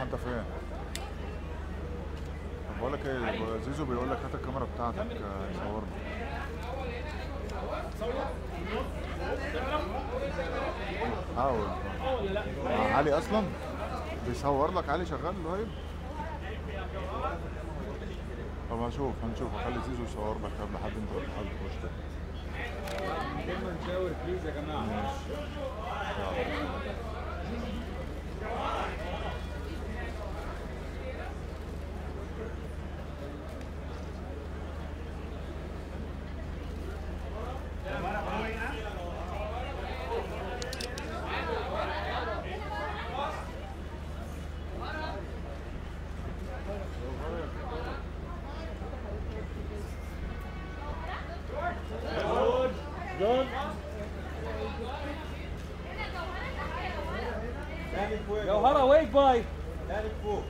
انت فين؟ طب بقول لك ايه زيزو بيقول لك هات الكاميرا بتاعتك آه، يصورني حاول آه، علي اصلا بيصور لك علي شغال اللايف طب هشوف هنشوف هخلي زيزو يصور لك قبل حد انت ولا حد تخش تاني دايما نشاور بليز يا جماعه جون جوهرة ويك باي ثالث فوق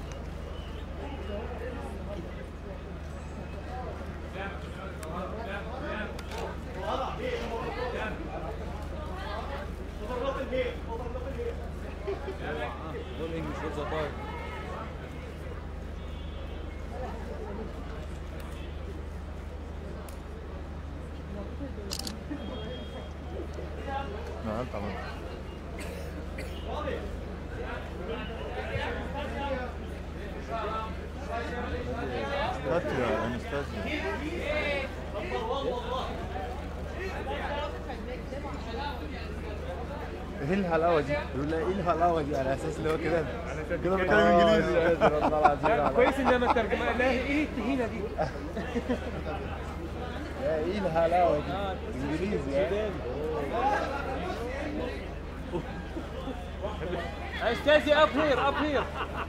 Full English, what's up, boy? نقلت عملت كات يا انستازيا ايه الحلاوه دي؟ يقول لها ايه الحلاوه دي على اساس اللي هو كده كده بيتكلم انجليزي آه، والله العظيم لا، العظيم. كويس ان ما ترجمه لا ايه التهينه دي يا ايه الحلاوه دي؟ انجليزي ها؟ استاذي اب هير اب هير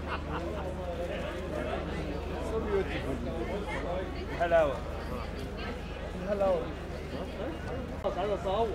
حلاوه الحلاوه دي خلاص عايز اصور